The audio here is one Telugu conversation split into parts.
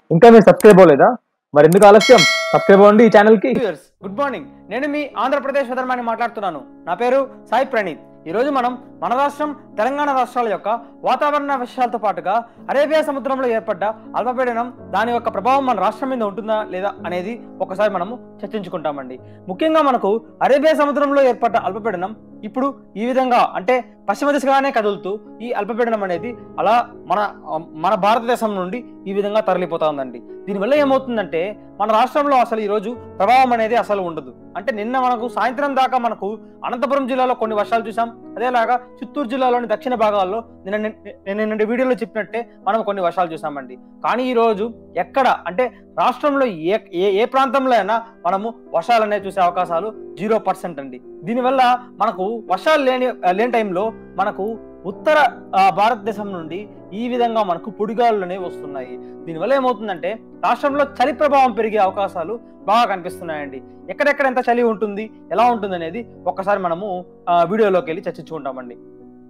ఇంకా మీరు సబ్స్క్రైబ్ అవ్వలేదా మరి ఎందుకు ఆలస్యం సబ్స్క్రైబ్ అవ్వండి ఈ ఛానల్ కి వ్యూయర్స్ గుడ్ మార్నింగ్ నేను మీ ఆంధ్రప్రదేశ్ విధర్మాన్ని మాట్లాడుతున్నాను నా పేరు సాయి ప్రణీత్ ఈ రోజు మనం మన రాష్ట్రం తెలంగాణ రాష్ట్రాల యొక్క వాతావరణ విషయాలతో పాటుగా అరేబియా సముద్రంలో ఏర్పడ్డ అల్పపీడనం దాని యొక్క ప్రభావం మన రాష్ట్రం మీద ఉంటుందా లేదా అనేది ఒకసారి మనము చర్చించుకుంటామండి ముఖ్యంగా మనకు అరేబియా సముద్రంలో ఏర్పడ్డ అల్పపీడనం ఇప్పుడు ఈ విధంగా అంటే పశ్చిమ దిశగానే కదులుతూ ఈ అల్పపీడనం అనేది అలా మన మన భారతదేశం నుండి ఈ విధంగా తరలిపోతా ఉందండి దీనివల్ల ఏమవుతుందంటే మన రాష్ట్రంలో అసలు ఈ రోజు ప్రభావం అనేది అసలు ఉండదు అంటే నిన్న మనకు సాయంత్రం దాకా మనకు అనంతపురం జిల్లాలో కొన్ని వర్షాలు చూసాం అదేలాగా చిత్తూరు జిల్లాలోని దక్షిణ భాగాల్లో నిన్న నేను నిన్న వీడియోలో చెప్పినట్టే మనం కొన్ని వర్షాలు చూసామండి కానీ ఈ రోజు ఎక్కడ అంటే రాష్ట్రంలో ఏ ఏ ఏ ప్రాంతంలో అయినా మనము వర్షాలు అనేవి చూసే అవకాశాలు జీరో పర్సెంట్ అండి దీనివల్ల మనకు వర్షాలు లేని లేని టైంలో మనకు ఉత్తర ఆ, భారతదేశం నుండి ఈ విధంగా మనకు పొడిగాలు అనేవి వస్తున్నాయి దీనివల్ల ఏమవుతుందంటే రాష్ట్రంలో చలి ప్రభావం పెరిగే అవకాశాలు బాగా కనిపిస్తున్నాయండి ఎక్కడెక్కడ ఎంత చలి ఉంటుంది ఎలా ఉంటుంది అనేది ఒక్కసారి మనము ఆ, వీడియోలోకి వెళ్ళి చర్చించుకుంటామండి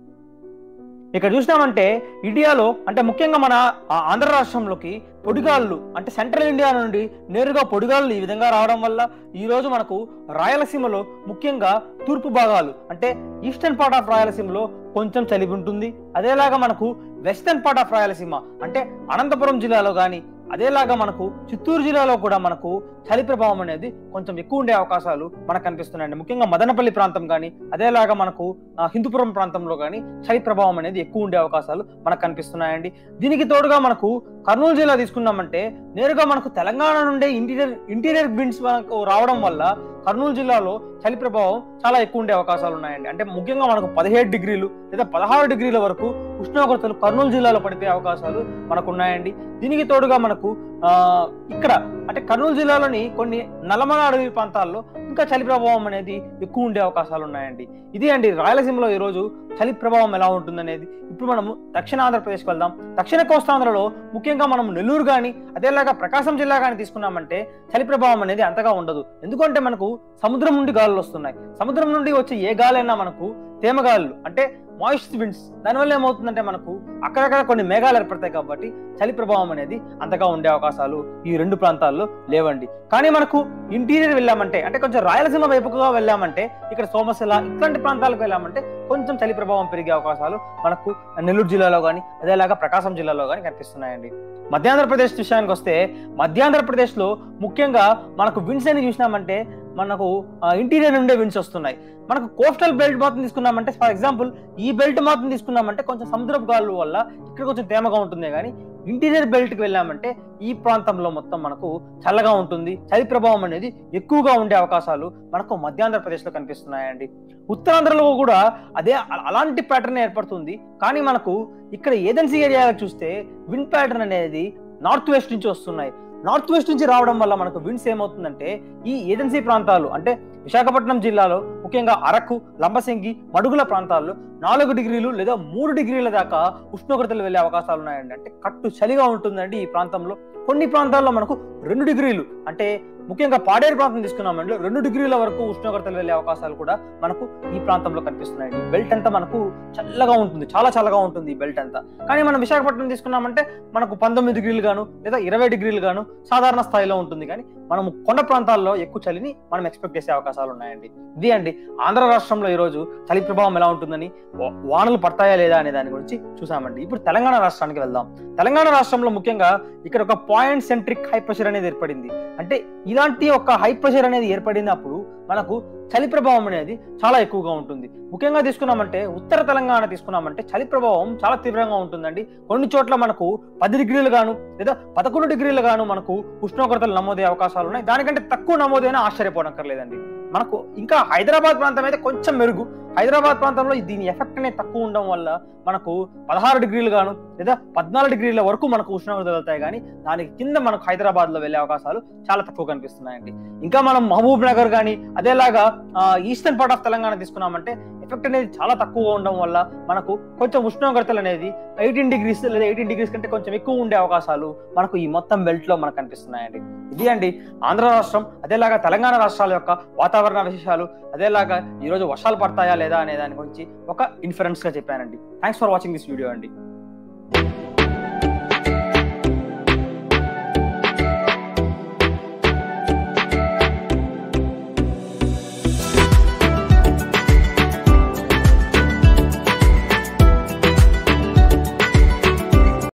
ఇక్కడ చూసినామంటే ఇండియాలో అంటే ముఖ్యంగా మన ఆ, ఆంధ్ర రాష్ట్రంలోకి పొడిగాళ్ళు అంటే సెంట్రల్ ఇండియా నుండి నేరుగా పొడిగాళ్ళు ఈ విధంగా రావడం వల్ల ఈ రోజు మనకు రాయలసీమలో ముఖ్యంగా తూర్పు భాగాలు అంటే ఈస్టర్న్ పార్ట్ ఆఫ్ రాయలసీమలో కొంచెం చలి ఉంటుంది అదేలాగా మనకు వెస్టర్న్ పార్ట్ ఆఫ్ రాయలసీమ అంటే అనంతపురం జిల్లాలో కానీ అదేలాగా మనకు చిత్తూరు జిల్లాలో కూడా మనకు చలి ప్రభావం అనేది కొంచెం ఎక్కువ ఉండే అవకాశాలు మనకు కనిపిస్తున్నాయండి ముఖ్యంగా మదనపల్లి ప్రాంతం కానీ అదేలాగా మనకు ఆ, హిందూపురం ప్రాంతంలో కానీ చలి ప్రభావం అనేది ఎక్కువ ఉండే అవకాశాలు మనకు కనిపిస్తున్నాయండి దీనికి తోడుగా మనకు కర్నూలు జిల్లా తీసుకున్నామంటే నేరుగా మనకు తెలంగాణ నుండే ఇంటీరియర్ ఇంటీరియర్ బిండ్స్ మనకు రావడం వల్ల కర్నూలు జిల్లాలో చలి ప్రభావం చాలా ఎక్కువ ఉండే అవకాశాలు ఉన్నాయండి అంటే ముఖ్యంగా మనకు పదిహేడు డిగ్రీలు లేదా పదహారు డిగ్రీల వరకు ఉష్ణోగ్రతలు కర్నూలు జిల్లాలో పడిపోయే అవకాశాలు మనకు ఉన్నాయండి దీనికి తోడుగా మనకు ఆ ఇక్కడ అంటే కర్నూలు జిల్లాలోని కొన్ని నల్లమల అడవి ప్రాంతాల్లో ఇంకా చలి ప్రభావం అనేది ఎక్కువ ఉండే అవకాశాలు ఉన్నాయండి ఇది అండి రాయలసీమలో ఈ రోజు చలి ప్రభావం ఎలా ఉంటుందనేది ఇప్పుడు మనము దక్షిణ ఆంధ్రప్రదేశ్కి వెళ్దాం దక్షిణ కోస్తాంధ్రలో ముఖ్యంగా మనం నెల్లూరు కానీ అదేలాగా ప్రకాశం జిల్లా కానీ తీసుకున్నామంటే చలి ప్రభావం అనేది అంతగా ఉండదు ఎందుకంటే మనకు సముద్రం నుండి గాలులు వస్తున్నాయి సముద్రం నుండి వచ్చే ఏ గాలైనా మనకు తేమగాలులు అంటే మాయిస్ట్ విండ్స్ దానివల్ల ఏమవుతుందంటే మనకు అక్కడక్కడ కొన్ని మేఘాలు ఏర్పడతాయి కాబట్టి చలి ప్రభావం అనేది అంతగా ఉండే అవకాశాలు ఈ రెండు ప్రాంతాల్లో లేవండి కానీ మనకు ఇంటీరియర్ వెళ్ళామంటే అంటే కొంచెం రాయలసీమ వైపుగా వెళ్ళామంటే ఇక్కడ సోమశిల ఇట్లాంటి ప్రాంతాలకు వెళ్ళామంటే కొంచెం చలి ప్రభావం పెరిగే అవకాశాలు మనకు నెల్లూరు జిల్లాలో కానీ అదేలాగా ప్రకాశం జిల్లాలో కానీ కనిపిస్తున్నాయండి మధ్యాంధ్రప్రదేశ్ విషయానికి వస్తే మధ్యాంధ్రప్రదేశ్ లో ముఖ్యంగా మనకు విండ్స్ అని చూసినామంటే మనకు ఇంటీరియర్ నుండే విండ్స్ వస్తున్నాయి మనకు కోస్టల్ బెల్ట్ మాత్రం తీసుకున్నామంటే ఫర్ ఎగ్జాంపుల్ ఈ బెల్ట్ మాత్రం తీసుకున్నామంటే కొంచెం సముద్రపు గాలుల వల్ల ఇక్కడ కొంచెం తేమగా ఉంటుంది కానీ ఇంటీరియర్ బెల్ట్ కి వెళ్ళామంటే ఈ ప్రాంతంలో మొత్తం మనకు చల్లగా ఉంటుంది చలి ప్రభావం అనేది ఎక్కువగా ఉండే అవకాశాలు మనకు మధ్యాంధ్రప్రదేశ్ లో కనిపిస్తున్నాయండి ఉత్తరాంధ్రలో కూడా అదే అ- అలాంటి ప్యాటర్న్ ఏర్పడుతుంది కానీ మనకు ఇక్కడ ఏజెన్సీ ఏరియాలో చూస్తే విండ్ ప్యాటర్న్ అనేది నార్త్ వెస్ట్ నుంచి వస్తున్నాయి నార్త్ వెస్ట్ నుంచి రావడం వల్ల మనకు విండ్స్ ఏమవుతుందంటే ఈ ఏజెన్సీ ప్రాంతాలు అంటే విశాఖపట్నం జిల్లాలో ముఖ్యంగా అరకు లంబసింగి మడుగుల ప్రాంతాల్లో నాలుగు డిగ్రీలు లేదా మూడు డిగ్రీల దాకా ఉష్ణోగ్రతలు వెళ్ళే అవకాశాలు ఉన్నాయండి అంటే కట్టు చలిగా ఉంటుందండి ఈ ప్రాంతంలో కొన్ని ప్రాంతాల్లో మనకు రెండు డిగ్రీలు అంటే ముఖ్యంగా పాడేరు ప్రాంతం తీసుకున్నామంటే రెండు డిగ్రీల వరకు ఉష్ణోగ్రతలు వెళ్ళే అవకాశాలు కూడా మనకు ఈ ప్రాంతంలో కనిపిస్తున్నాయండి బెల్ట్ అంతా మనకు చల్లగా ఉంటుంది చాలా చల్లగా ఉంటుంది ఈ బెల్ట్ అంతా కానీ మనం విశాఖపట్నం తీసుకున్నామంటే మనకు పంతొమ్మిది డిగ్రీలు గాను లేదా ఇరవై డిగ్రీలు గాను సాధారణ స్థాయిలో ఉంటుంది కానీ మనము కొండ ప్రాంతాల్లో ఎక్కువ చలిని మనం ఎక్స్పెక్ట్ చేసే అవకాశాలు ఉన్నాయండి ఇది అండి ఆంధ్ర రాష్ట్రంలో ఈ రోజు చలి ప్రభావం ఎలా ఉంటుందని వా- వానలు పడతాయా లేదా అనే దాని గురించి చూసామండి ఇప్పుడు తెలంగాణ రాష్ట్రానికి వెళ్దాం తెలంగాణ రాష్ట్రంలో ముఖ్యంగా ఇక్కడ ఒక పాయింట్ సెంట్రిక్ హై ప్రెషర్ అనేది ఏర్పడింది అంటే ఇలాంటి ఒక హై ప్రెషర్ అనేది ఏర్పడినప్పుడు మనకు చలి ప్రభావం అనేది చాలా ఎక్కువగా ఉంటుంది ముఖ్యంగా తీసుకున్నామంటే ఉత్తర తెలంగాణ తీసుకున్నామంటే చలి ప్రభావం చాలా తీవ్రంగా ఉంటుందండి కొన్ని చోట్ల మనకు పది డిగ్రీలు గాను లేదా పదకొండు డిగ్రీలు గాను మనకు ఉష్ణోగ్రతలు నమోదయ్యే అవకాశాలు ఉన్నాయి దానికంటే తక్కువ నమోదైనా ఆశ్చర్యపోనక్కర్లేదండి మనకు ఇంకా హైదరాబాద్ ప్రాంతం అయితే కొంచెం మెరుగు హైదరాబాద్ ప్రాంతంలో దీని ఎఫెక్ట్ అనేది తక్కువ ఉండడం వల్ల మనకు పదహారు డిగ్రీలు గాను లేదా పద్నాలుగు డిగ్రీల వరకు మనకు ఉష్ణోగ్రతలు వెళ్తాయి కానీ దానికి కింద మనకు హైదరాబాద్ లో వెళ్ళే అవకాశాలు చాలా తక్కువ కనిపిస్తున్నాయండి ఇంకా మనం మహబూబ్ నగర్ కానీ అదేలాగా ఈస్టర్న్ పార్ట్ ఆఫ్ తెలంగాణ తీసుకున్నామంటే ఎఫెక్ట్ అనేది చాలా తక్కువగా ఉండడం వల్ల మనకు కొంచెం ఉష్ణోగ్రతలు అనేది ఎయిటీన్ డిగ్రీస్ లేదా ఎయిటీన్ డిగ్రీస్ కంటే కొంచెం ఎక్కువ ఉండే అవకాశాలు మనకు ఈ మొత్తం బెల్ట్ లో మనకు కనిపిస్తున్నాయండి ఇది అండి ఆంధ్ర రాష్ట్రం అదేలాగా తెలంగాణ రాష్ట్రాల యొక్క వాతావరణ విశేషాలు అదేలాగా ఈ రోజు వర్షాలు పడతాయా లేదా అనే దాని గురించి ఒక ఇన్ఫరెన్స్ గా చెప్పానండి thanks for watching this video అండి